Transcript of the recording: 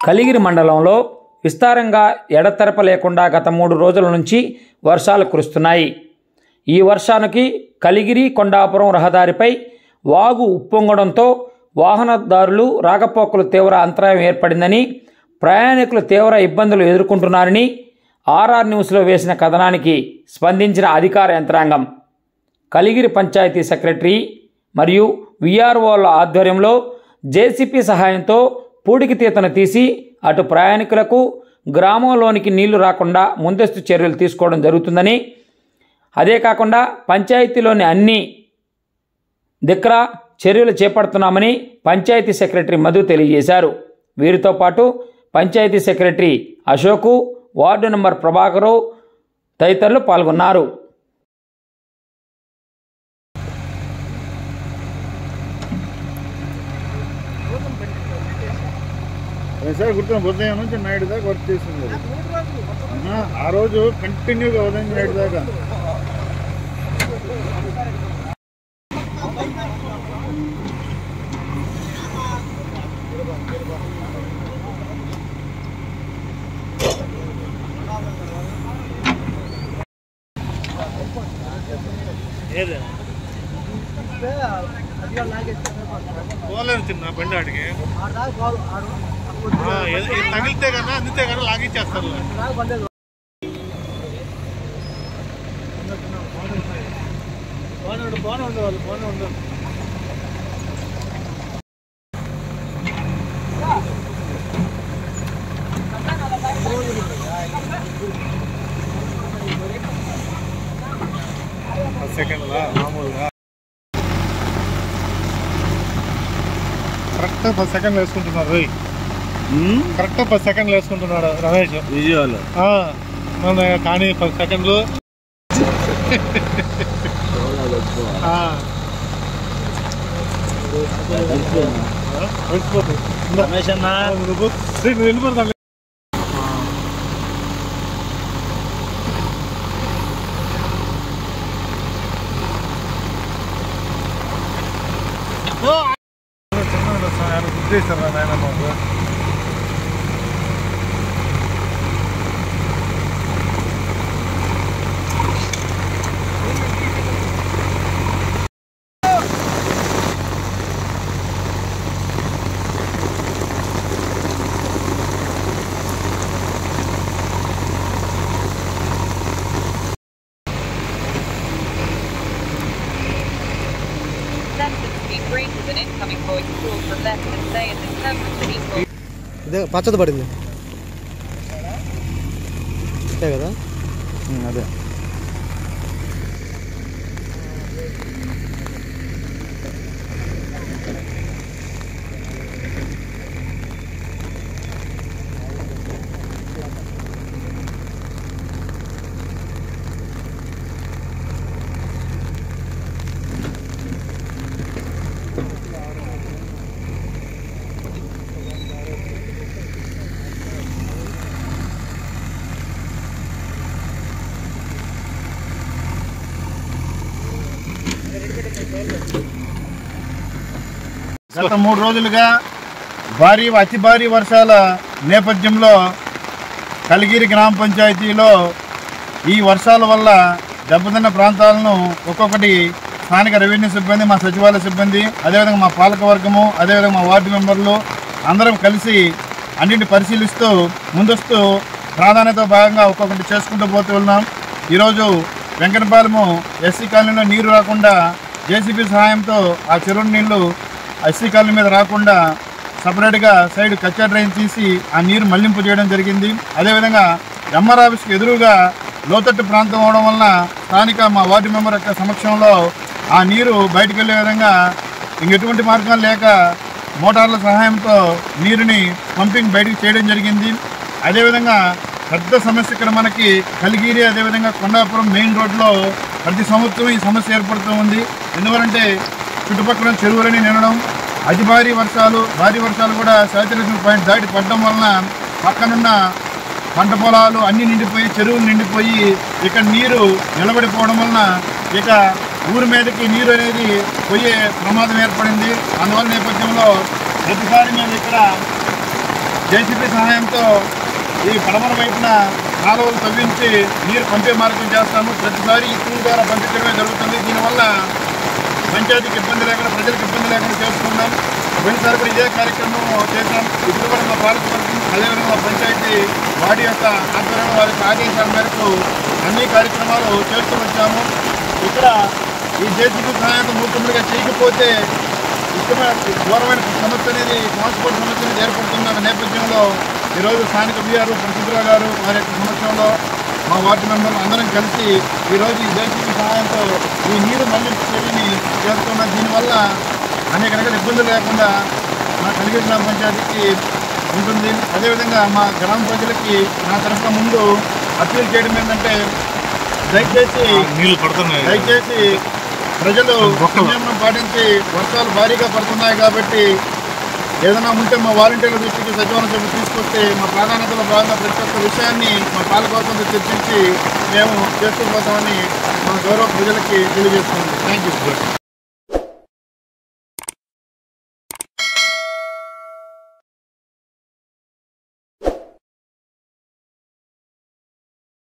కలిగిరి మండలంలో విస్తారంగా ఎడతెరప లేకుండా గత మూడు రోజుల నుంచి వర్షాలు కురుస్తున్నాయి ఈ వర్షానికి కలిగిరి కొండాపురం రహదారిపై వాగు ఉప్పొంగడంతో వాహనదారులు రాకపోకలు తీవ్ర అంతరాయం ఏర్పడిందని ప్రయాణికులు తీవ్ర ఇబ్బందులు ఎదుర్కొంటున్నారని ఆర్ఆర్ న్యూస్లో వేసిన కథనానికి స్పందించిన అధికార యంత్రాంగం కలిగిరి పంచాయతీ సెక్రటరీ మరియు విఆర్ఓల ఆధ్వర్యంలో జేసీపీ సహాయంతో పూడికి తీతను తీసి అటు ప్రయాణికులకు గ్రామంలోనికి నీళ్లు రాకుండా ముందస్తు చర్యలు తీసుకోవడం జరుగుతుందని అదే కాకుండా పంచాయతీలోని అన్ని దిక్ర చర్యలు చేపడుతున్నామని పంచాయతీ సెక్రటరీ మధు తెలియజేశారు వీరితో పాటు panchayat secretary Ashok ward number Prabhakar తదితరులు పాల్గొన్నారు సార్ గుర్తున్న ఉదయం నుంచి నైట్ దాకా వర్క్ చేసింది అది. ఆహా, ఆ రోజు కంటిన్యూగా ఉదయం నుంచి నైట్ దాకా పోలేదు చిన్న బండి ఆడికి ఆ, ఏదో- ఇది తగిలితే కన్నా అందితే కన్నా లాగిచ్చేస్తారు బాగానే ఉండేవాళ్ళు బాగానే ఉండదు సెకండ్లా మామూలుగా కరెక్ట్ పది సెకండ్లు వేసుకుంటున్నారు రోయ్ కరెక్ట్ పది సెకండ్లు వేసుకుంటున్నాడు రమేష్ విజయాలు ఆ, మన కానీ పది సెకండ్లు ఆ. ఆ, వచ్చిపోతుంది. ఇందా. రమేష్ అన్న నువ్వు రేయ్, నువ్వు వెళ్ళిపోతాను చేశారు నాయన మాకు Sentence speed greater than incoming voice call from left and say is interpreted equal. ఇదే పచ్చది పడింది అంతే కదా అదే గత మూడు రోజులుగా భారీ అతి భారీ వర్షాల నేపథ్యంలో కలిగిరి గ్రామ పంచాయతీలో ఈ వర్షాల వల్ల దెబ్బతిన్న ప్రాంతాలను ఒక్కొక్కటి స్థానిక రెవెన్యూ సిబ్బంది మా సచివాలయ సిబ్బంది అదేవిధంగా మా పాలక వర్గము అదేవిధంగా మా వార్డు మెంబర్లు అందరం కలిసి అన్నింటిని పరిశీలిస్తూ ముందస్తు ప్రాధాన్యత భాగంగా ఒక్కొక్కటి చేసుకుంటూ పోతూ ఉన్నాం ఈరోజు వెంకటపాలెము ఎస్సీ కాలనీలో నీరు రాకుండా జేసీబీ సహాయంతో ఆ చెరువు నీళ్లు ఎస్సీ కాలనీ మీద రాకుండా సపరేట్గా సైడ్ కచ్చా డ్రైన్ తీసి ఆ నీరు మళ్లింపు చేయడం జరిగింది అదేవిధంగా ఎంఆర్ ఆఫీస్కి ఎదురుగా లోతట్టు ప్రాంతం అవడం వలన స్థానిక మా వార్డు మెంబర్ యొక్క సమక్షంలో ఆ నీరు బయటకు వెళ్ళే విధంగా ఇంకెటువంటి మార్గం లేక మోటార్ల సహాయంతో నీరుని పంపింగ్ బయటకు చేయడం జరిగింది అదేవిధంగా పెద్ద సమస్య ఇక్కడ మనకి కలిగిరి అదేవిధంగా కొండాపురం మెయిన్ రోడ్లో ప్రతి సంవత్సరం ఈ సమస్య ఏర్పడుతూ ఉంది ఎందువలంటే చుట్టుపక్కల చెరువులని నిండడం అతి భారీ వర్షాలు భారీ వర్షాలు కూడా శాచురేషన్ పాయింట్ దాటి పడడం వలన పక్కనున్న పంట పొలాలు అన్ని నిండిపోయి చెరువులు నిండిపోయి ఇక్కడ నీరు నిలబడిపోవడం వలన ఇక ఊరి మీదకి నీరు అనేది పోయే ప్రమాదం ఏర్పడింది అందువల్ల నేపథ్యంలో ప్రతిసారి మేము ఇక్కడ జేసీబీ సహాయంతో ఈ పడమర వైపున కాలువలు తవ్వించి నీరు పంపే మార్గం చేస్తాము ప్రతిసారి ఈ తూము ద్వారా పంపించడమే జరుగుతుంది దీనివల్ల పంచాయతీకి ఇబ్బంది లేకుండా ప్రజలకు ఇబ్బంది లేకుండా చేసుకున్నాం పోయినసారి కూడా ఇదే కార్యక్రమం చేశాం ఇప్పుడు కూడా మా పాలకవర్గం అదేవిధంగా మా పంచాయతీ వాడి యొక్క ఆధ్వర్యంలో వారి యొక్క ఆదేశాల మేరకు అన్ని కార్యక్రమాలు చేస్తూ వచ్చాము ఇక్కడ ఈ జేసీబీ సహాయంతో మూర్ఖములుగా చేయకపోతే ఇష్టమైన ఘోరమైన సమస్య అనేది ట్రాన్స్పోర్ట్ సమస్య అనేది ఏర్పడుతున్న నేపథ్యంలో ఈరోజు స్థానిక బీఆర్ ప్రసిద్ధరావు గారు వారి యొక్క సమక్షంలో మా వార్డు మెంబర్లు అందరం కలిసి ఈరోజు ఈ జేసీబీ సహాయంతో ఈ నీరు మళ్లింపు చర్యని చేస్తున్నాం దీనివల్ల అనేక రకాల ఇబ్బందులు లేకుండా మా కలిగిన గ్రామ పంచాయతీకి ఉంటుంది అదేవిధంగా మా గ్రామ ప్రజలకి నా తరఫున ముందు అప్పీల్ చేయడం ఏంటంటే దయచేసి నీళ్లు పడుతున్నాయి దయచేసి ప్రజలు సంయమనం పాటించి వర్షాలు భారీగా పడుతున్నాయి కాబట్టి ఏదైనా ఉంటే మా వాలంటీర్ల దృష్టికి సచివాలయ సభ్యులు తీసుకొస్తే మా ప్రాధాన్యతలో భాగంగా ప్రతి ఒక్క విషయాన్ని మా పాలకవర్గంతో చర్చించి మేము చేస్తూ పోతామని మా గౌరవ ప్రజలకి తెలియజేస్తుంది థ్యాంక్ యూ